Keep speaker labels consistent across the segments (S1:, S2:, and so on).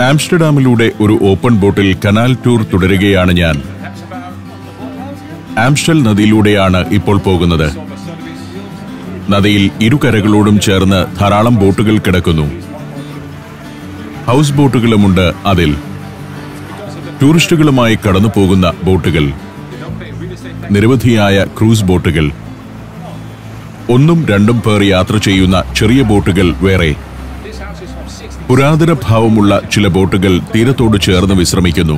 S1: ആംസ്റ്റർഡാമിലൂടെ ഒരു ഓപ്പൺ ബോട്ടിൽ canal tour തുടരുകയാണ് ഞാൻ ആംസ്റ്റൽ നദിയിലൂടെയാണ് ഇപ്പോൾ പോകുന്നത് നദിയിൽ ഇരുകരകളോടും ചേർന്ന് ധാരാളം ബോട്ടുകൾ കിടക്കുന്നു ഹൗസ് ബോട്ടുകളുമുണ്ട് അതിൽ ടൂറിസ്റ്റുകളുമായി കടന്നു പോകുന്ന ബോട്ടുകൾ നിരവധിയായ ക്രൂസ് ബോട്ടുകൾ ഒന്നും രണ്ടും പേർ യാത്ര ചെയ്യുന്ന ചെറിയ ബോട്ടുകൾ വേറെ പുരാതന ഭാവമുള്ള ചില ബോട്ടുകൾ തീരത്തോട് ചേർന്ന് വിശ്രമിക്കുന്നു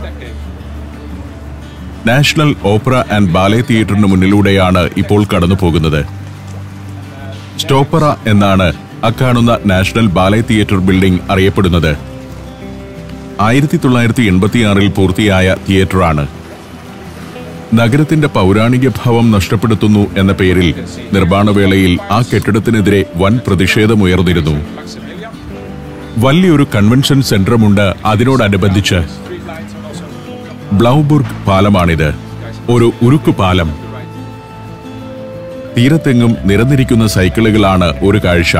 S1: നാഷണൽ ഓപ്പറ ആൻഡ് ബാലെ തിയേറ്ററിന് മുന്നിലൂടെയാണ് ഇപ്പോൾ കടന്നു പോകുന്നത് സ്റ്റോപ്പറ എന്നാണ് അക്കാണുന്ന നാഷണൽ ബാലെ തിയേറ്റർ ബിൽഡിംഗ് അറിയപ്പെടുന്നത് ആയിരത്തി തൊള്ളായിരത്തി എൺപത്തിയാറിൽ പൂർത്തിയായ തിയേറ്ററാണ് നഗരത്തിന്റെ പൗരാണിക ഭാവം നഷ്ടപ്പെടുത്തുന്നു എന്ന പേരിൽ നിർമ്മാണവേളയിൽ ആ കെട്ടിടത്തിനെതിരെ വൻ പ്രതിഷേധമുയർന്നിരുന്നു വലിയൊരു കൺവെൻഷൻ സെന്ററുമുണ്ട് അതിനോടനുബന്ധിച്ച് ബ്ലൗബുർഗ് പാലമാണിത് ഒരു ഉരുക്കു പാലം തീരത്തെങ്ങും നിരന്നിരിക്കുന്ന സൈക്കിളുകളാണ് ഒരു കാഴ്ച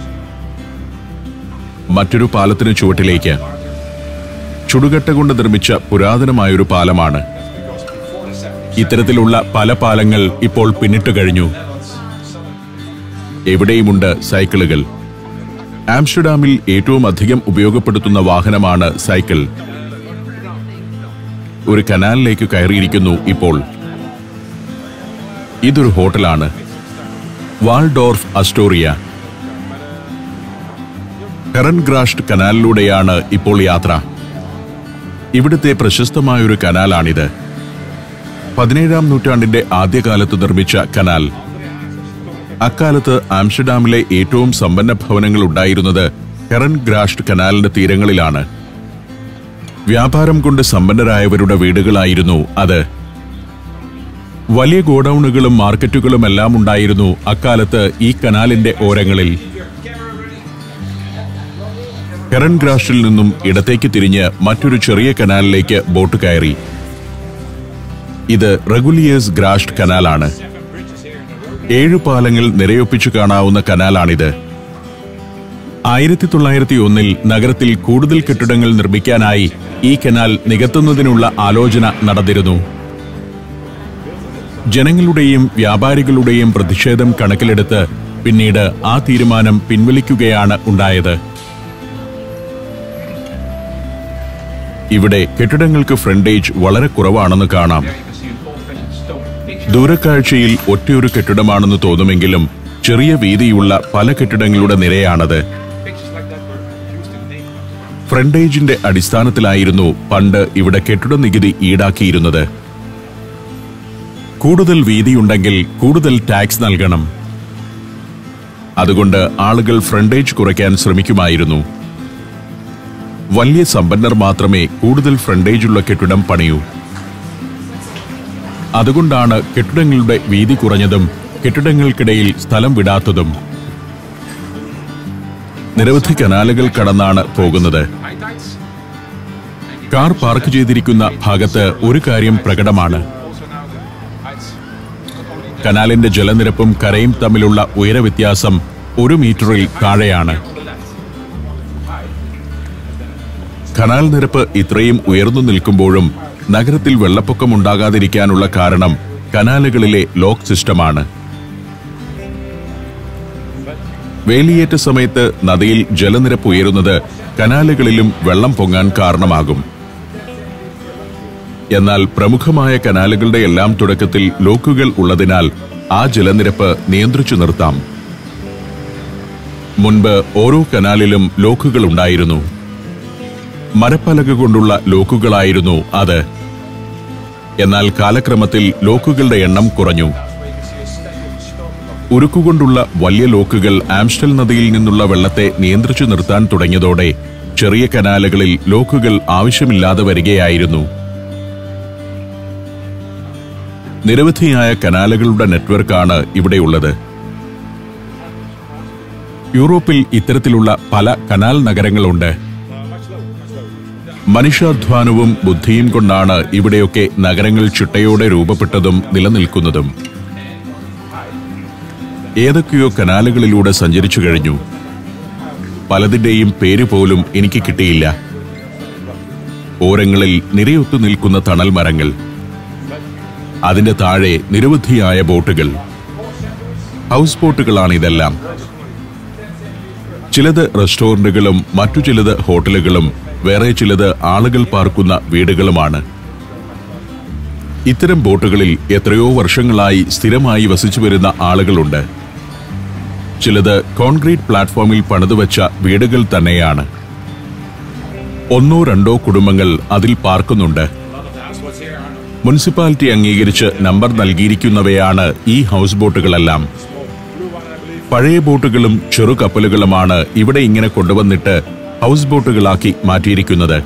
S1: മറ്റൊരു പാലത്തിന് ചുവട്ടിലേക്ക് ചുടുകട്ട കൊണ്ട് നിർമ്മിച്ച പുരാതനമായൊരു പാലമാണ് ഇത്തരത്തിലുള്ള പല പാലങ്ങൾ ഇപ്പോൾ പിന്നിട്ട് കഴിഞ്ഞു എവിടെയുമുണ്ട് സൈക്കിളുകൾ ആംസ്റ്റർഡാമിൽ ഏറ്റവും അധികം ഉപയോഗപ്പെടുത്തുന്ന വാഹനമാണ് സൈക്കിൾ ഒരു കനാലിലേക്ക് കയറിയിരിക്കുന്നു ഇപ്പോൾ ഇതൊരു ഹോട്ടലാണ് വാൾഡോർഫ് അസ്റ്റോറിയ കറൻഗ്രാഷ്ട് കനാലിലൂടെയാണ് ഇപ്പോൾ യാത്ര ഇവിടുത്തെ പ്രശസ്തമായൊരു കനാലാണിത് പതിനേഴാം നൂറ്റാണ്ടിന്റെ ആദ്യകാലത്ത് നിർമ്മിച്ച കനാൽ അക്കാലത്ത് ആംസ്റ്റർഡാമിലെ ഏറ്റവും സമ്പന്ന ഭവനങ്ങൾ ഉണ്ടായിരുന്നത് കെറൻ ഗ്രാഷ്ട് കനാലിന്റെ തീരങ്ങളിലാണ് വ്യാപാരം കൊണ്ട് സമ്പന്നരായവരുടെ വീടുകളായിരുന്നു അത് വലിയ ഗോഡൌണുകളും മാർക്കറ്റുകളും എല്ലാം ഉണ്ടായിരുന്നു അക്കാലത്ത് ഈ കനാലിന്റെ ഓരങ്ങളിൽ കെറൻ ഗ്രാഷ്ടിൽ നിന്നും ഇടത്തേക്ക് തിരിഞ്ഞ് മറ്റൊരു ചെറിയ കനാലിലേക്ക് ബോട്ട് കയറി ഇത് റെഗുലിയേഴ്സ് ഗ്രാഷ്ട് കനാലാണ് ഏഴു പാലങ്ങൾ നിരയൊപ്പിച്ചു കാണാവുന്ന കനാലാണിത് ആയിരത്തി തൊള്ളായിരത്തി ഒന്നിൽ നഗരത്തിൽ കൂടുതൽ കെട്ടിടങ്ങൾ നിർമ്മിക്കാനായി ഈ കനാൽ നികത്തുന്നതിനുള്ള ആലോചന നടന്നിരുന്നു ജനങ്ങളുടെയും വ്യാപാരികളുടെയും പ്രതിഷേധം കണക്കിലെടുത്ത് പിന്നീട് ആ തീരുമാനം പിൻവലിക്കുകയാണ് ഉണ്ടായത് ഇവിടെ കെട്ടിടങ്ങൾക്ക് ഫ്രണ്ടേജ് വളരെ കുറവാണെന്ന് കാണാം ദൂരക്കാഴ്ചയിൽ ഒറ്റയൊരു കെട്ടിടമാണെന്ന് തോന്നുമെങ്കിലും ചെറിയ വീതിയുള്ള പല കെട്ടിടങ്ങളുടെ നിരയാണത് ഫ്രണ്ടേജിന്റെ അടിസ്ഥാനത്തിലായിരുന്നു പണ്ട് ഇവിടെ കെട്ടിട നികുതി ഈടാക്കിയിരുന്നത് കൂടുതൽ വീതിയുണ്ടെങ്കിൽ കൂടുതൽ ടാക്സ് നൽകണം അതുകൊണ്ട് ആളുകൾ ഫ്രണ്ടേജ് കുറയ്ക്കാൻ ശ്രമിക്കുമായിരുന്നു വലിയ സമ്പന്നർ മാത്രമേ കൂടുതൽ ഫ്രണ്ടേജുള്ള കെട്ടിടം പണിയൂ അതുകൊണ്ടാണ് കെട്ടിടങ്ങളുടെ വീതി കുറഞ്ഞതും കെട്ടിടങ്ങൾക്കിടയിൽ സ്ഥലം വിടാത്തതും നിരവധി കനാലുകൾ കടന്നാണ് പോകുന്നത് കാർ പാർക്ക് ചെയ്തിരിക്കുന്ന ഭാഗത്ത് ഒരു കാര്യം പ്രകടമാണ് കനാലിന്റെ ജലനിരപ്പും കരയും തമ്മിലുള്ള ഉയരവ്യത്യാസം ഒരു മീറ്ററിൽ താഴെയാണ് കനാൽ നിരപ്പ് ഇത്രയും ഉയർന്നു നിൽക്കുമ്പോഴും നഗരത്തിൽ വെള്ളപ്പൊക്കം ഉണ്ടാകാതിരിക്കാനുള്ള കാരണം കനാലുകളിലെ ലോക്ക് സിസ്റ്റമാണ് വേലിയേറ്റ സമയത്ത് നദിയിൽ ജലനിരപ്പ് ഉയരുന്നത് കനാലുകളിലും വെള്ളം പൊങ്ങാൻ കാരണമാകും എന്നാൽ പ്രമുഖമായ കനാലുകളുടെ എല്ലാം തുടക്കത്തിൽ ലോക്കുകൾ ഉള്ളതിനാൽ ആ ജലനിരപ്പ് നിയന്ത്രിച്ചു നിർത്താം മുൻപ് ഓരോ കനാലിലും ലോക്കുകൾ ഉണ്ടായിരുന്നു മരപ്പലക കൊണ്ടുള്ള ലോക്കുകളായിരുന്നു അത് എന്നാൽ കാലക്രമത്തിൽ ലോക്കുകളുടെ എണ്ണം കുറഞ്ഞു ഉരുക്കുകൊണ്ടുള്ള വലിയ ലോക്കുകൾ ആംസ്റ്റൽ നദിയിൽ നിന്നുള്ള വെള്ളത്തെ നിയന്ത്രിച്ചു നിർത്താൻ തുടങ്ങിയതോടെ ചെറിയ കനാലുകളിൽ ലോക്കുകൾ ആവശ്യമില്ലാതെ വരികയായിരുന്നു നിരവധിയായ കനാലുകളുടെ നെറ്റ്വർക്കാണ് ഇവിടെയുള്ളത് യൂറോപ്പിൽ ഇത്തരത്തിലുള്ള പല കനാൽ നഗരങ്ങളുണ്ട് മനുഷ്യാധ്വാനവും ബുദ്ധിയും കൊണ്ടാണ് ഇവിടെയൊക്കെ നഗരങ്ങൾ ചിട്ടയോടെ രൂപപ്പെട്ടതും നിലനിൽക്കുന്നതും ഏതൊക്കെയോ കനാലുകളിലൂടെ സഞ്ചരിച്ചു കഴിഞ്ഞു പലതിന്റെയും പേര് പോലും എനിക്ക് കിട്ടിയില്ല ഓരങ്ങളിൽ നിരയൊത്തു നിൽക്കുന്ന തണൽ മരങ്ങൾ അതിന്റെ താഴെ നിരവധിയായ ബോട്ടുകൾ ഹൗസ് ബോട്ടുകളാണിതെല്ലാം ചിലത് റെസ്റ്റോറന്റുകളും മറ്റു ചിലത് ഹോട്ടലുകളും വേറെ ചിലത് ആളുകൾ പാർക്കുന്ന വീടുകളുമാണ് ഇത്തരം ബോട്ടുകളിൽ എത്രയോ വർഷങ്ങളായി സ്ഥിരമായി വസിച്ചു വരുന്ന ആളുകളുണ്ട് ചിലത് കോൺക്രീറ്റ് പ്ലാറ്റ്ഫോമിൽ പണിതുവച്ച വീടുകൾ തന്നെയാണ് ഒന്നോ രണ്ടോ കുടുംബങ്ങൾ അതിൽ പാർക്കുന്നുണ്ട് മുനിസിപ്പാലിറ്റി അംഗീകരിച്ച് നമ്പർ നൽകിയിരിക്കുന്നവയാണ് ഈ ഹൗസ് ബോട്ടുകളെല്ലാം പഴയ ബോട്ടുകളും ചെറു കപ്പലുകളുമാണ് ഇവിടെ ഇങ്ങനെ കൊണ്ടുവന്നിട്ട് ഹൗസ് ബോട്ടുകളാക്കി മാറ്റിയിരിക്കുന്നത്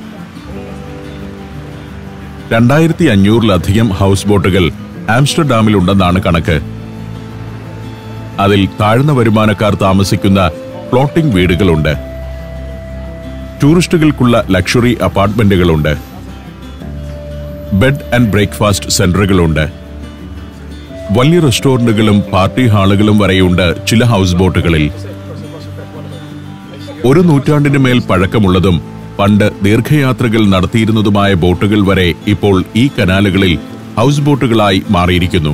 S1: രണ്ടായിരത്തി അഞ്ഞൂറിലധികം ഹൗസ് ബോട്ടുകൾ ആംസ്റ്റർഡാമിലുണ്ടെന്നാണ് കണക്ക് അതിൽ താഴ്ന്ന വരുമാനക്കാർ താമസിക്കുന്ന ഫ്ലോട്ടിംഗ് വീടുകളുണ്ട് ടൂറിസ്റ്റുകൾക്കുള്ള ലക്ഷറി അപ്പാർട്ട്മെന്റുകളുണ്ട് ബെഡ് ആൻഡ് ബ്രേക്ക്ഫാസ്റ്റ് സെന്ററുകളുണ്ട് വലിയ റെസ്റ്റോറന്റുകളും പാർട്ടി ഹാളുകളും വരെയുണ്ട് ചില ഹൗസ് ബോട്ടുകളിൽ ഒരു നൂറ്റാണ്ടിന് മേൽ പഴക്കമുള്ളതും പണ്ട് ദീർഘയാത്രകൾ നടത്തിയിരുന്നതുമായ ബോട്ടുകൾ വരെ ഇപ്പോൾ ഈ കനാലുകളിൽ ഹൗസ് ബോട്ടുകളായി മാറിയിരിക്കുന്നു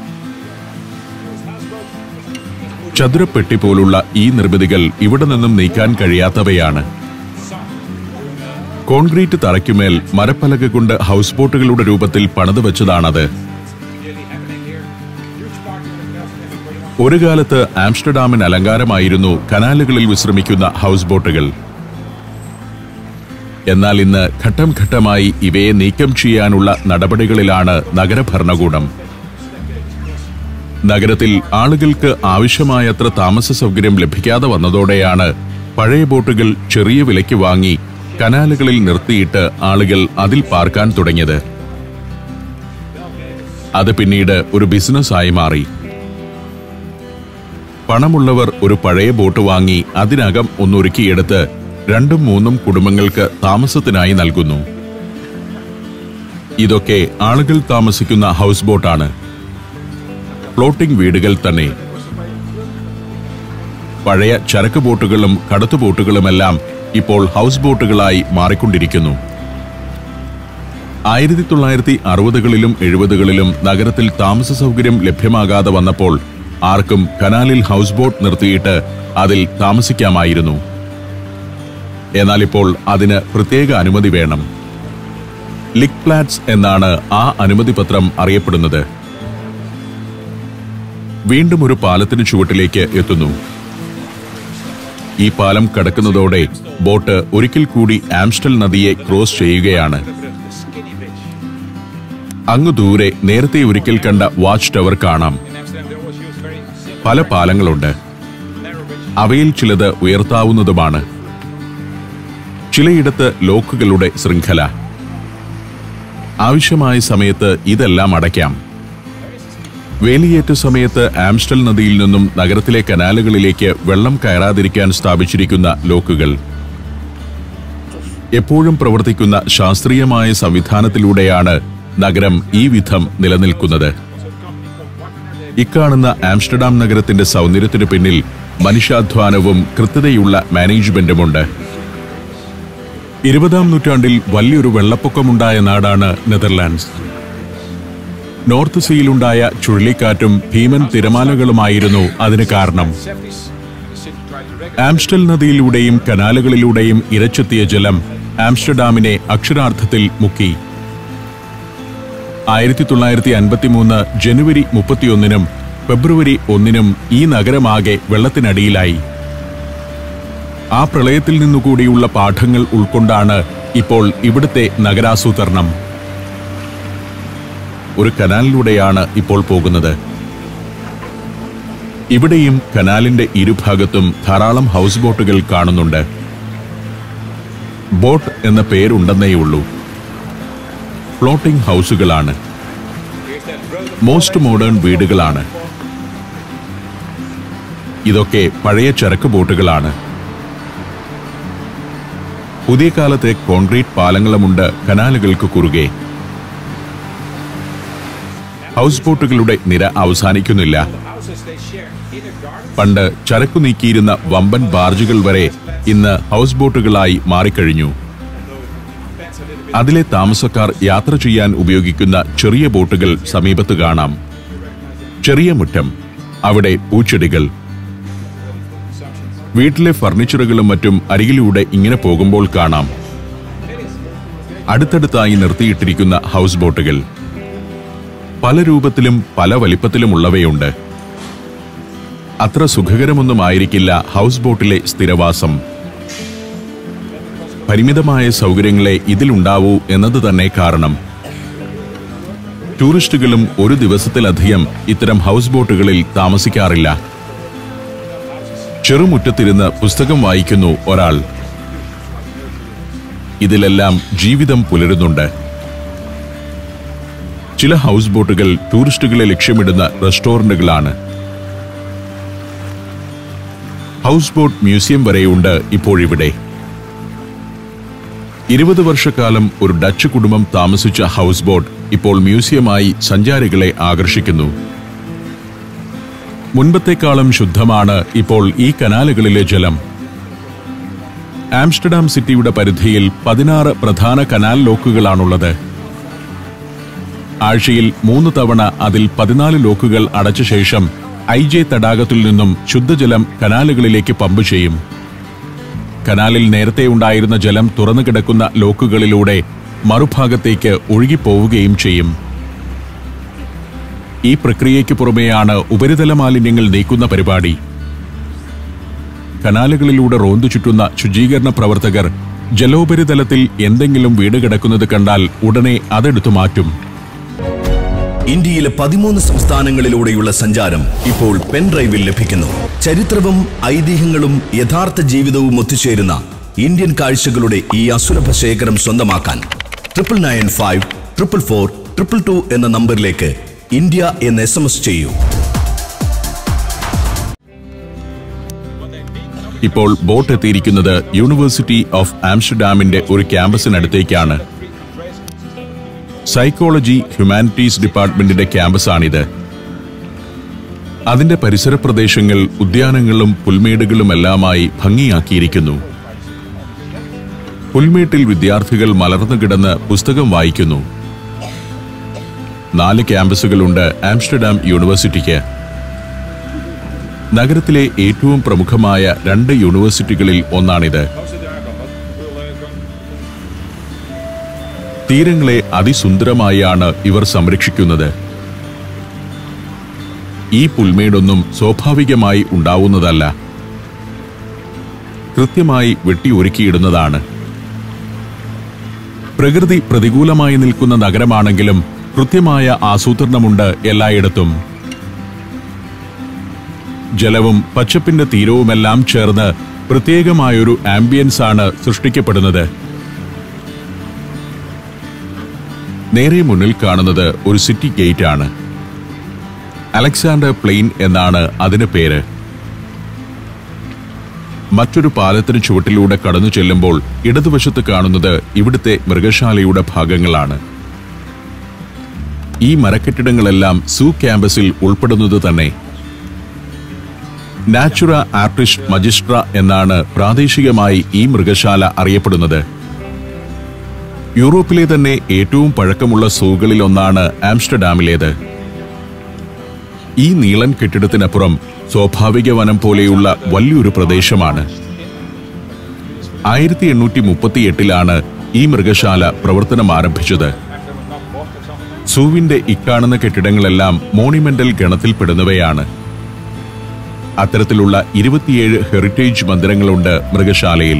S1: ചതുരപ്പെട്ടി പോലുള്ള ഈ നിർമ്മിതികൾ ഇവിടെ നിന്നും നീക്കാൻ കഴിയാത്തവയാണ് കോൺക്രീറ്റ് തറയ്ക്കുമേൽ മരപ്പലക കൊണ്ട് ഹൗസ് ബോട്ടുകളുടെ രൂപത്തിൽ പണിത് വെച്ചതാണത് ഒരു കാലത്ത് ആംസ്റ്റർഡാമിന് അലങ്കാരമായിരുന്നു കനാലുകളിൽ വിശ്രമിക്കുന്ന ഹൗസ് ബോട്ടുകൾ എന്നാൽ ഇന്ന് ഘട്ടം ഘട്ടമായി ഇവയെ നീക്കം ചെയ്യാനുള്ള നടപടികളിലാണ് നഗരഭരണകൂടം നഗരത്തിൽ ആളുകൾക്ക് ആവശ്യമായത്ര താമസ സൗകര്യം ലഭിക്കാതെ വന്നതോടെയാണ് പഴയ ബോട്ടുകൾ ചെറിയ വിലയ്ക്ക് വാങ്ങി കനാലുകളിൽ നിർത്തിയിട്ട് ആളുകൾ അതിൽ പാർക്കാൻ തുടങ്ങിയത് അത് പിന്നീട് ഒരു ബിസിനസ്സായി മാറി പണമുള്ളവർ ഒരു പഴയ ബോട്ട് വാങ്ങി അതിനകം ഒന്നൊരുക്കിയെടുത്ത് രണ്ടും മൂന്നും കുടുംബങ്ങൾക്ക് താമസത്തിനായി നൽകുന്നു ഇതൊക്കെ ആളുകൾ താമസിക്കുന്ന ഹൗസ് ബോട്ടാണ് ഫ്ലോട്ടിംഗ് വീടുകൾ തന്നെ പഴയ ചരക്ക് ബോട്ടുകളും കടത്തു ബോട്ടുകളുമെല്ലാം ഇപ്പോൾ ഹൗസ് ബോട്ടുകളായി മാറിക്കൊണ്ടിരിക്കുന്നു ആയിരത്തി തൊള്ളായിരത്തി അറുപതുകളിലും എഴുപതുകളിലും നഗരത്തിൽ താമസ സൗകര്യം ലഭ്യമാകാതെ വന്നപ്പോൾ ആർക്കും കനാലിൽ ഹൗസ് ബോട്ട് നിർത്തിയിട്ട് അതിൽ താമസിക്കാമായിരുന്നു എന്നാൽ ഇപ്പോൾ അതിന് പ്രത്യേക അനുമതി വേണം ലിക് പ്ലാറ്റ്സ് എന്നാണ് ആ അനുമതി പത്രം അറിയപ്പെടുന്നത് വീണ്ടും ഒരു പാലത്തിന് ചുവട്ടിലേക്ക് എത്തുന്നു ഈ പാലം കടക്കുന്നതോടെ ബോട്ട് ഒരിക്കൽ കൂടി ആംസ്റ്റൽ നദിയെ ക്രോസ് ചെയ്യുകയാണ് അങ്ങു ദൂരെ നേരത്തെ ഒരിക്കൽ കണ്ട വാച്ച് ടവർ കാണാം പല പാലങ്ങളുണ്ട് അവയിൽ ചിലത് ഉയർത്താവുന്നതുമാണ് ചിലയിടത്ത് ലോക്കുകളുടെ ശൃംഖല ആവശ്യമായ സമയത്ത് ഇതെല്ലാം അടയ്ക്കാം വേലിയേറ്റ സമയത്ത് ആംസ്റ്റൽ നദിയിൽ നിന്നും നഗരത്തിലെ കനാലുകളിലേക്ക് വെള്ളം കയറാതിരിക്കാൻ സ്ഥാപിച്ചിരിക്കുന്ന ലോക്കുകൾ എപ്പോഴും പ്രവർത്തിക്കുന്ന ശാസ്ത്രീയമായ സംവിധാനത്തിലൂടെയാണ് നഗരം ഈ വിധം നിലനിൽക്കുന്നത് ഇക്കാണുന്ന ആംസ്റ്റർഡാം നഗരത്തിന്റെ സൗന്ദര്യത്തിനു പിന്നിൽ മനുഷ്യാധ്വാനവും കൃത്യതയുള്ള മാനേജ്മെന്റുമുണ്ട് ഇരുപതാം നൂറ്റാണ്ടിൽ വലിയൊരു വെള്ളപ്പൊക്കമുണ്ടായ നാടാണ് നെതർലാൻഡ്സ് നോർത്ത് സീയിലുണ്ടായ ചുഴലിക്കാറ്റും ഭീമൻ തിരമാലകളുമായിരുന്നു അതിന് കാരണം ആംസ്റ്റൽ നദിയിലൂടെയും കനാലുകളിലൂടെയും ഇരച്ചെത്തിയ ജലം ആംസ്റ്റർഡാമിനെ അക്ഷരാർത്ഥത്തിൽ മുക്കി ആയിരത്തി തൊള്ളായിരത്തി അൻപത്തിമൂന്ന് ജനുവരി മുപ്പത്തിയൊന്നിനും ഫെബ്രുവരി ഒന്നിനും ഈ നഗരമാകെ വെള്ളത്തിനടിയിലായി ആ പ്രളയത്തിൽ നിന്നുകൂടിയുള്ള പാഠങ്ങൾ ഉൾക്കൊണ്ടാണ് ഇപ്പോൾ ഇവിടുത്തെ നഗരാസൂത്രണം ഒരു കനാലിലൂടെയാണ് ഇപ്പോൾ പോകുന്നത് ഇവിടെയും കനാലിന്റെ ഇരുഭാഗത്തും ധാരാളം ഹൗസ് ബോട്ടുകൾ കാണുന്നുണ്ട് ബോട്ട് എന്ന പേരുണ്ടെന്നേയുള്ളൂ ഫ്ലോട്ടിംഗ് ഹൗസുകളാണ് മോസ്റ്റ് മോഡേൺ വീടുകളാണ് ഇതൊക്കെ പഴയ ചരക്ക് ബോട്ടുകളാണ് പുതിയ കാലത്തെ കോൺക്രീറ്റ് പാലങ്ങളുമുണ്ട് കനാലുകൾക്ക് കുറുകെ ഹൗസ് ബോട്ടുകളുടെ നിര അവസാനിക്കുന്നില്ല പണ്ട് ചരക്കു നീക്കിയിരുന്ന വമ്പൻ ബാർജുകൾ വരെ ഇന്ന് ഹൗസ് ബോട്ടുകളായി മാറിക്കഴിഞ്ഞു അതിലെ താമസക്കാർ യാത്ര ചെയ്യാൻ ഉപയോഗിക്കുന്ന ചെറിയ ബോട്ടുകൾ സമീപത്ത് കാണാം ചെറിയ മുറ്റം അവിടെ പൂച്ചെടികൾ വീട്ടിലെ ഫർണിച്ചറുകളും മറ്റും അരികിലൂടെ ഇങ്ങനെ പോകുമ്പോൾ കാണാം അടുത്തടുത്തായി നിർത്തിയിട്ടിരിക്കുന്ന ഹൗസ് ബോട്ടുകൾ പല രൂപത്തിലും പല വലിപ്പത്തിലുമുള്ളവയുണ്ട് അത്ര സുഖകരമൊന്നും ആയിരിക്കില്ല ഹൗസ് ബോട്ടിലെ സ്ഥിരവാസം പരിമിതമായ സൗകര്യങ്ങളെ ഇതിലുണ്ടാവൂ എന്നത് തന്നെ കാരണം ടൂറിസ്റ്റുകളും ഒരു ദിവസത്തിലധികം ഇത്തരം ഹൗസ് ബോട്ടുകളിൽ താമസിക്കാറില്ല ചെറുമുറ്റത്തിരുന്ന് പുസ്തകം വായിക്കുന്നു ഒരാൾ ഇതിലെല്ലാം ജീവിതം പുലരുന്നുണ്ട് ചില ഹൗസ് ബോട്ടുകൾ ടൂറിസ്റ്റുകളെ ലക്ഷ്യമിടുന്ന റെസ്റ്റോറന്റുകളാണ് ഹൗസ് ബോട്ട് മ്യൂസിയം വരെയുണ്ട് ഇപ്പോഴിവിടെ ഇരുപത് വർഷക്കാലം ഒരു ഡച്ച് കുടുംബം താമസിച്ച ഹൗസ് ബോട്ട് ഇപ്പോൾ മ്യൂസിയമായി സഞ്ചാരികളെ ആകർഷിക്കുന്നു മുൻപത്തെക്കാളും ശുദ്ധമാണ് ഇപ്പോൾ ഈ കനാലുകളിലെ ജലം ആംസ്റ്റർഡാം സിറ്റിയുടെ പരിധിയിൽ പതിനാറ് പ്രധാന കനാൽ ലോക്കുകളാണുള്ളത് ആഴ്ചയിൽ മൂന്ന് തവണ അതിൽ പതിനാല് ലോക്കുകൾ അടച്ച ശേഷം ഐ ജെ തടാകത്തിൽ നിന്നും ശുദ്ധജലം കനാലുകളിലേക്ക് പമ്പ് ചെയ്യും കനാലിൽ നേരത്തെ ഉണ്ടായിരുന്ന ജലം തുറന്നു കിടക്കുന്ന ലോക്കുകളിലൂടെ മറുഭാഗത്തേക്ക് ഒഴുകിപ്പോവുകയും ചെയ്യും ഈ പ്രക്രിയയ്ക്ക് പുറമെയാണ് ഉപരിതല മാലിന്യങ്ങൾ നീക്കുന്ന പരിപാടി കനാലുകളിലൂടെ റോന്തു ചുറ്റുന്ന ശുചീകരണ പ്രവർത്തകർ ജലോപരിതലത്തിൽ എന്തെങ്കിലും വീട് കിടക്കുന്നത് കണ്ടാൽ ഉടനെ അതെടുത്തു മാറ്റും
S2: ഇന്ത്യയിലെ പതിമൂന്ന് സംസ്ഥാനങ്ങളിലൂടെയുള്ള സഞ്ചാരം ഇപ്പോൾ പെൻഡ്രൈവിൽ ലഭിക്കുന്നു ചരിത്രവും ഐതിഹ്യങ്ങളും യഥാർത്ഥ ജീവിതവും ഒത്തുചേരുന്ന ഇന്ത്യൻ കാഴ്ചകളുടെ ഈ അസുലഭ ശേഖരം സ്വന്തമാക്കാൻ triple nine five triple four triple two എന്ന നമ്പറിലേക്ക് ഇന്ത്യ എന്ന് എസ് എം എസ് ചെയ്യൂ
S1: ഇപ്പോൾ ബോട്ട് എത്തിയിരിക്കുന്നത് യൂണിവേഴ്സിറ്റി ഓഫ് ആംസ്റ്റർഡാമിന്റെ ഒരു ക്യാമ്പസിനടുത്തേക്കാണ് സൈക്കോളജി ഹ്യൂമാനിറ്റീസ് ഡിപ്പാർട്ട്മെന്റിന്റെ ക്യാമ്പസാണിത് അതിന്റെ പരിസര പ്രദേശങ്ങൾ ഉദ്യാനങ്ങളും പുൽമേടുകളുമെല്ലാമായി ഭംഗിയാക്കിയിരിക്കുന്നു പുൽമേട്ടിൽ വിദ്യാർത്ഥികൾ മലർന്നു കിടന്ന് പുസ്തകം വായിക്കുന്നു നാല് ക്യാമ്പസുകളുണ്ട് ആംസ്റ്റർഡാം യൂണിവേഴ്സിറ്റിക്ക് നഗരത്തിലെ ഏറ്റവും പ്രമുഖമായ രണ്ട് യൂണിവേഴ്സിറ്റികളിൽ ഒന്നാണിത് തീരങ്ങളെ അതിസുന്ദരമായാണ് ഇവർ സംരക്ഷിക്കുന്നത് ഈ പുൽമേടൊന്നും സ്വാഭാവികമായി ഉണ്ടാവുന്നതല്ല കൃത്യമായി വെട്ടി ഒരുക്കിയിടുന്നതാണ് പ്രകൃതി പ്രതികൂലമായി നിൽക്കുന്ന നഗരമാണെങ്കിലും കൃത്യമായ ആസൂത്രണമുണ്ട് എല്ലായിടത്തും ജലവും പച്ചപ്പിന്റെ തീരവുമെല്ലാം ചേർന്ന് പ്രത്യേകമായൊരു ആംബിയൻസ് ആണ് സൃഷ്ടിക്കപ്പെടുന്നത് നേരെ മുന്നിൽ കാണുന്നത് ഒരു സിറ്റി ഗേറ്റ് ആണ് അലക്സാണ്ടർ പ്ലെയിൻ എന്നാണ് അതിന് പേര് മറ്റൊരു പാലത്തിന് ചുവട്ടിലൂടെ കടന്നു ചെല്ലുമ്പോൾ ഇടതുവശത്ത് കാണുന്നത് ഇവിടുത്തെ മൃഗശാലയുടെ ഭാഗങ്ങളാണ് ഈ മരക്കെട്ടിടങ്ങളെല്ലാം സൂ ക്യാമ്പസിൽ ഉൾപ്പെടുന്നത് തന്നെ നാച്ചുറ ആർട്ടിസ്റ്റ് മജിസ്ട്ര എന്നാണ് പ്രാദേശികമായി ഈ മൃഗശാല അറിയപ്പെടുന്നത് യൂറോപ്പിലെ തന്നെ ഏറ്റവും പഴക്കമുള്ള സൂകളിൽ ഒന്നാണ് ആംസ്റ്റർഡാമിലേത് ഈ നീളൻ കെട്ടിടത്തിനപ്പുറം സ്വാഭാവിക വനം പോലെയുള്ള വലിയൊരു പ്രദേശമാണ് ആയിരത്തി എണ്ണൂറ്റി മുപ്പത്തി എട്ടിലാണ് ഈ മൃഗശാല പ്രവർത്തനം ആരംഭിച്ചത് സൂവിന്റെ ഇക്കാണുന്ന കെട്ടിടങ്ങളെല്ലാം മോണിമെന്റൽ ഗണത്തിൽപ്പെടുന്നവയാണ് അത്തരത്തിലുള്ള ഇരുപത്തിയേഴ് ഹെറിറ്റേജ് മന്ദിരങ്ങളുണ്ട് മൃഗശാലയിൽ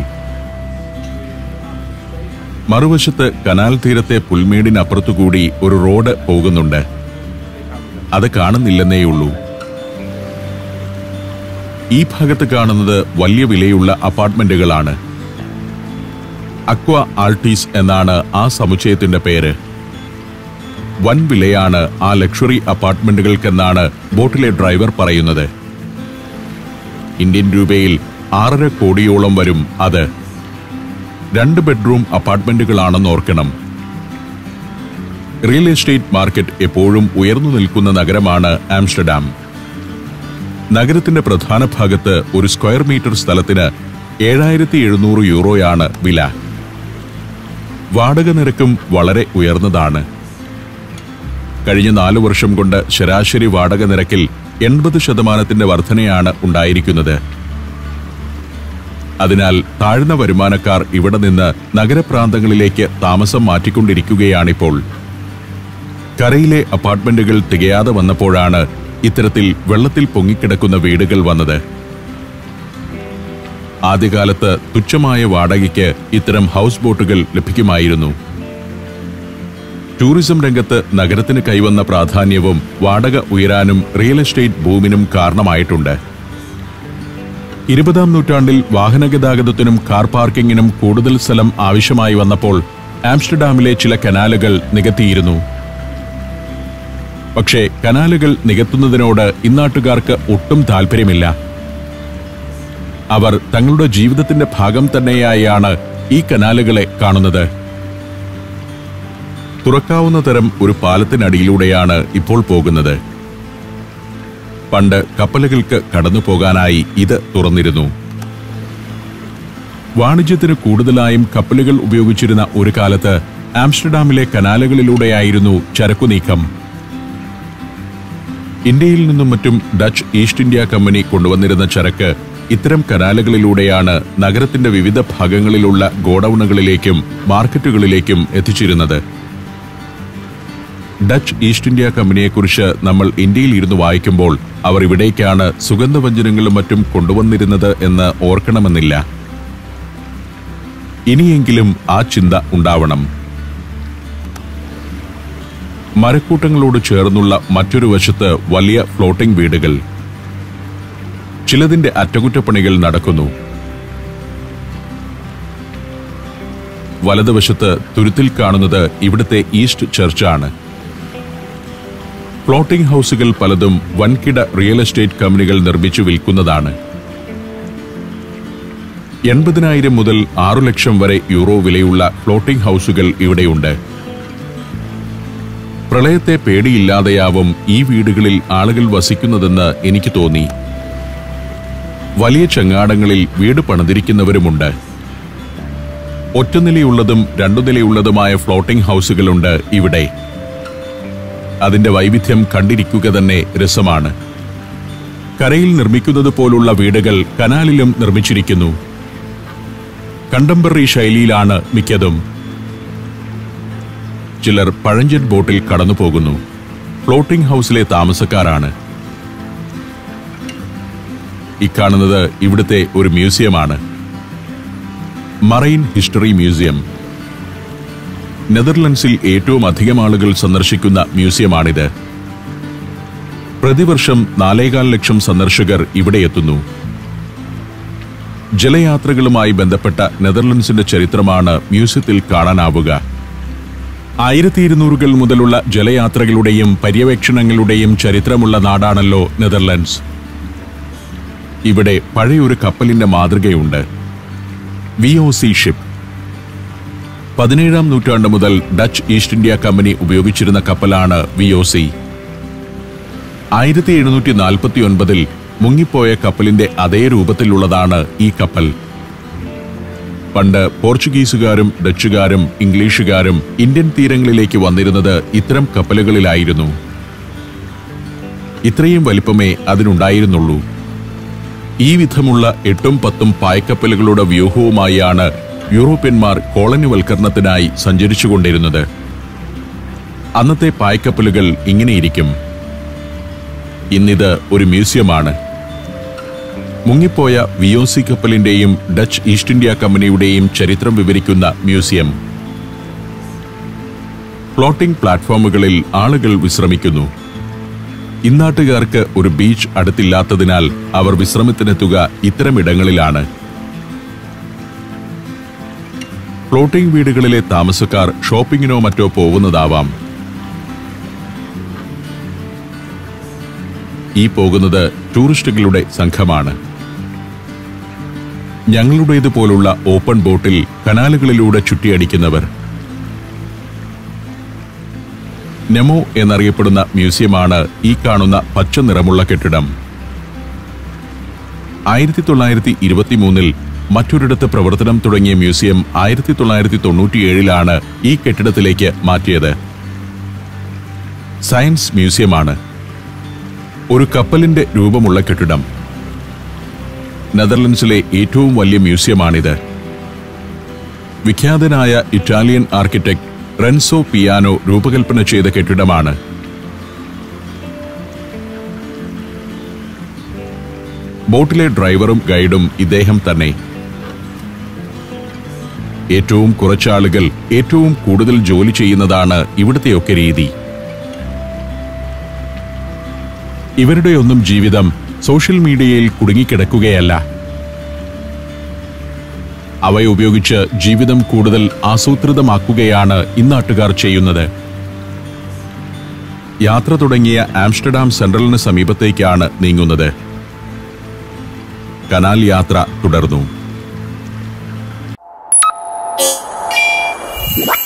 S1: മറുവശത്ത് കനാൽ തീരത്തെ പുൽമേടിനപ്പുറത്തുകൂടി ഒരു റോഡ് പോകുന്നുണ്ട് അത് കാണുന്നില്ലെന്നേയുള്ളൂ ഈ ഭാഗത്ത് കാണുന്നത് വലിയ വിലയുള്ള അപ്പാർട്ട്മെന്റുകളാണ് അക്വ ആൾട്ടീസ് എന്നാണ് ആ സമുച്ചയത്തിന്റെ പേര് വൻ വിലയാണ് ആ ലക്ഷറി അപ്പാർട്ട്മെന്റുകൾക്കെന്നാണ് ബോട്ടിലെ ഡ്രൈവർ പറയുന്നത് ഇന്ത്യൻ രൂപയിൽ ആറര കോടിയോളം വരും അത് രണ്ട് ബെഡ്റൂം അപ്പാർട്ട്മെന്റുകളാണെന്ന് ഓർക്കണം റിയൽ എസ്റ്റേറ്റ് മാർക്കറ്റ് എപ്പോഴും ഉയർന്നു നിൽക്കുന്ന നഗരമാണ് ആംസ്റ്റർഡാം നഗരത്തിന്റെ പ്രധാന ഭാഗത്ത് ഒരു സ്ക്വയർ മീറ്റർ സ്ഥലത്തിന് ഏഴായിരത്തി എഴുന്നൂറ് യൂറോയാണ് വില വാടക നിരക്കും വളരെ ഉയർന്നതാണ് കഴിഞ്ഞ നാലു വർഷം കൊണ്ട് ശരാശരി വാടക നിരക്കിൽ എൺപത് ശതമാനത്തിന്റെ വർധനയാണ് ഉണ്ടായിരിക്കുന്നത് അതിനാൽ താഴ്ന്ന വരുമാനക്കാർ ഇവിടെ നിന്ന് നഗരപ്രാന്തങ്ങളിലേക്ക് താമസം മാറ്റിക്കൊണ്ടിരിക്കുകയാണിപ്പോൾ കരയിലെ അപ്പാർട്ട്മെന്റുകൾ തികയാതെ വന്നപ്പോഴാണ് ഇത്തരത്തിൽ വെള്ളത്തിൽ പൊങ്ങിക്കിടക്കുന്ന വീടുകൾ വന്നത് ആദ്യകാലത്ത് തുച്ഛമായ വാടകയ്ക്ക് ഇത്തരം ഹൗസ് ബോട്ടുകൾ ലഭിക്കുമായിരുന്നു ടൂറിസം രംഗത്ത് നഗരത്തിന് കൈവന്ന പ്രാധാന്യവും വാടക ഉയരാനും റിയൽ എസ്റ്റേറ്റ് ബൂമിനും കാരണമായിട്ടുണ്ട് ഇരുപതാം നൂറ്റാണ്ടിൽ വാഹനഗതാഗതത്തിനും കാർ പാർക്കിങ്ങിനും കൂടുതൽ സ്ഥലം ആവശ്യമായി വന്നപ്പോൾ ആംസ്റ്റർഡാമിലെ ചില കനാലുകൾ നികത്തിയിരുന്നു പക്ഷേ കനാലുകൾ നികത്തുന്നതിനോട് ഇന്നാട്ടുകാർക്ക് ഒട്ടും താല്പര്യമില്ല അവർ തങ്ങളുടെ ജീവിതത്തിന്റെ ഭാഗം തന്നെയായാണ് ഈ കനാലുകളെ കാണുന്നത് തുറക്കാവുന്ന തരം ഒരു പാലത്തിനടിയിലൂടെയാണ് ഇപ്പോൾ പോകുന്നത് പണ്ട് കപ്പലുകൾക്ക് കടന്നു പോകാനായി ഇത് തുറന്നിരുന്നു വാണിജ്യത്തിന് കൂടുതലായും കപ്പലുകൾ ഉപയോഗിച്ചിരുന്ന ഒരു കാലത്ത് ആംസ്റ്റർഡാമിലെ കനാലുകളിലൂടെയായിരുന്നു ചരക്കു നീക്കം ഇന്ത്യയിൽ നിന്നും മറ്റും ഡച്ച് ഈസ്റ്റ് ഇന്ത്യ കമ്പനി കൊണ്ടുവന്നിരുന്ന ചരക്ക് ഇത്തരം കനാലുകളിലൂടെയാണ് നഗരത്തിന്റെ വിവിധ ഭാഗങ്ങളിലുള്ള ഗോഡൌണുകളിലേക്കും മാർക്കറ്റുകളിലേക്കും എത്തിച്ചിരുന്നത് ഡച്ച് ഈസ്റ്റ് ഇന്ത്യ കമ്പനിയെക്കുറിച്ച് നമ്മൾ ഇന്ത്യയിൽ ഇരുന്ന് വായിക്കുമ്പോൾ അവർ ഇവിടേക്കാണ് സുഗന്ധവ്യഞ്ജനങ്ങളും മറ്റും കൊണ്ടുവന്നിരുന്നത് എന്ന് ഓർക്കണമെന്നില്ല ഇനിയെങ്കിലും ആ ചിന്ത ഉണ്ടാവണം മരക്കൂട്ടങ്ങളോട് ചേർന്നുള്ള മറ്റൊരു വശത്ത് വലിയ ഫ്ലോട്ടിംഗ് വീടുകൾ ചിലതിന്റെ അറ്റകുറ്റപ്പണികൾ നടക്കുന്നു വലതുവശത്ത് തുരുത്തിൽ കാണുന്നത് ഇവിടുത്തെ ഈസ്റ്റ് ചർച്ചാണ് ഫ്ലോട്ടിംഗ് ഹൗസുകൾ പലതും വൻകിട റിയൽ എസ്റ്റേറ്റ് കമ്പനികൾ നിർമ്മിച്ചു വിൽക്കുന്നതാണ് എൺപതിനായിരം മുതൽ ആറു ലക്ഷം വരെ യൂറോ വിലയുള്ള ഫ്ലോട്ടിംഗ് ഹൗസുകൾ ഇവിടെയുണ്ട് പ്രളയത്തെ പേടിയില്ലാതെയാവും ഈ വീടുകളിൽ ആളുകൾ വസിക്കുന്നതെന്ന് എനിക്ക് തോന്നി വലിയ ചങ്ങാടങ്ങളിൽ വീട് പണിതിരിക്കുന്നവരുമുണ്ട് ഒറ്റനിലയുള്ളതും രണ്ടു നിലയുള്ളതുമായ ഫ്ലോട്ടിംഗ് ഹൗസുകളുണ്ട് ഇവിടെ അതിന്റെ വൈവിധ്യം കണ്ടിരിക്കുക തന്നെ രസമാണ് കരയിൽ നിർമ്മിക്കുന്നത് പോലുള്ള വീടുകൾ കനാലിലും നിർമ്മിച്ചിരിക്കുന്നു കണ്ടംപററി ശൈലിയിലാണ് മിക്കതും ചിലർ പഴഞ്ചൻ ബോട്ടിൽ കടന്നു പോകുന്നു ഫ്ലോട്ടിംഗ് ഹൗസിലെ താമസക്കാരാണ് ഇക്കാണുന്നത് ഇവിടുത്തെ ഒരു മ്യൂസിയമാണ് മറൈൻ ഹിസ്റ്ററി മ്യൂസിയം നെതർലൻഡ്സിൽ ഏറ്റവും അധികം ആളുകൾ സന്ദർശിക്കുന്ന മ്യൂസിയമാണിത് പ്രതിവർഷം നാലേകാൽ ലക്ഷം സന്ദർശകർ ഇവിടെ എത്തുന്നു ജലയാത്രകളുമായി ബന്ധപ്പെട്ട നെതർലൻഡ്സിന്റെ ചരിത്രമാണ് മ്യൂസിയത്തിൽ കാണാനാവുക ആയിരത്തി ഇരുന്നൂറുകൾ മുതലുള്ള ജലയാത്രകളുടെയും പര്യവേക്ഷണങ്ങളുടെയും ചരിത്രമുള്ള നാടാണല്ലോ നെതർലൻഡ്സ് ഇവിടെ പഴയൊരു കപ്പലിന്റെ മാതൃകയുണ്ട് വി ഒ സി ഷിപ്പ് പതിനേഴാം നൂറ്റാണ്ട് മുതൽ ഡച്ച് ഈസ്റ്റ് ഇന്ത്യ കമ്പനി ഉപയോഗിച്ചിരുന്ന കപ്പലാണ് വി ഒ സി ആയിരത്തി എഴുന്നൂറ്റി നാൽപ്പത്തി ഒൻപതിൽ മുങ്ങിപ്പോയ കപ്പലിന്റെ അതേ രൂപത്തിലുള്ളതാണ് ഈ കപ്പൽ പണ്ട് പോർച്ചുഗീസുകാരും ഡച്ചുകാരും ഇംഗ്ലീഷുകാരും ഇന്ത്യൻ തീരങ്ങളിലേക്ക് വന്നിരുന്നത് ഇത്തരം കപ്പലുകളിലായിരുന്നു ഇത്രയും വലിപ്പമേ അതിനുണ്ടായിരുന്നുള്ളൂ ഈ വിധമുള്ള എട്ടും പത്തും പായ്ക്കപ്പലുകളുടെ വ്യൂഹവുമായാണ് യൂറോപ്യന്മാർ കോളനിവൽക്കരണത്തിനായി സഞ്ചരിച്ചുകൊണ്ടിരുന്നത് അന്നത്തെ പായ്ക്കപ്പലുകൾ ഇങ്ങനെയിരിക്കും ഇന്നിത് ഒരു മ്യൂസിയമാണ് മുങ്ങിപ്പോയ വിയോസി കപ്പലിന്റെയും ഡച്ച് ഈസ്റ്റ് ഇന്ത്യ കമ്പനിയുടെയും ചരിത്രം വിവരിക്കുന്ന മ്യൂസിയം ഫ്ലോട്ടിംഗ് പ്ലാറ്റ്ഫോമുകളിൽ ആളുകൾ വിശ്രമിക്കുന്നു ഇന്നാട്ടുകാർക്ക് ഒരു ബീച്ച് അടുത്തില്ലാത്തതിനാൽ അവർ വിശ്രമത്തിനെത്തുക ഇത്തരമിടങ്ങളിലാണ് ഫ്ലോട്ടിംഗ് വീടുകളിലെ താമസക്കാർ ഷോപ്പിങ്ങിനോ മറ്റോ പോകുന്നതാവാം ഈ പോകുന്നത് ടൂറിസ്റ്റുകളുടെ സംഘമാണ് ഞങ്ങളുടേതുപോലുള്ള ഓപ്പൺ ബോട്ടിൽ കനാലുകളിലൂടെ ചുറ്റിയടിക്കുന്നവർ നെമോ എന്നറിയപ്പെടുന്ന മ്യൂസിയമാണ് ഈ കാണുന്ന പച്ച നിറമുള്ള കെട്ടിടം ആയിരത്തി തൊള്ളായിരത്തി ഇരുപത്തിമൂന്നിൽ മറ്റൊരിടത്ത് പ്രവർത്തനം തുടങ്ങിയ മ്യൂസിയം ആയിരത്തി തൊള്ളായിരത്തി തൊണ്ണൂറ്റിയേഴിലാണ് ഈ കെട്ടിടത്തിലേക്ക് മാറ്റിയത് സയൻസ് മ്യൂസിയമാണ് ഒരു കപ്പലിന്റെ രൂപമുള്ള കെട്ടിടം നെതർലൻഡ്സിലെ ഏറ്റവും വലിയ മ്യൂസിയമാണിത് വിഖ്യാതനായ ഇറ്റാലിയൻ ആർക്കിടെക്ട് റെൻസോ പിയാനോ രൂപകൽപ്പന ചെയ്ത കെട്ടിടമാണ് ബോട്ടിലെ ഡ്രൈവറും ഗൈഡും ഇദ്ദേഹം തന്നെ ഏറ്റവും കുറച്ചാളുകൾ ഏറ്റവും കൂടുതൽ ജോലി ചെയ്യുന്നതാണ് ഇവിടുത്തെയൊക്കെ രീതി ഇവരുടെയൊന്നും ജീവിതം സോഷ്യൽ മീഡിയയിൽ കുടുങ്ങിക്കിടക്കുകയല്ല അവയുപയോഗിച്ച് ജീവിതം കൂടുതൽ ആസൂത്രിതമാക്കുകയാണ് ഇന്നാട്ടുകാർ ചെയ്യുന്നത് യാത്ര തുടങ്ങിയ ആംസ്റ്റർഡാം സെൻട്രലിന് സമീപത്തേക്കാണ് നീങ്ങുന്നത് കനാൽ യാത്ര തുടർന്നു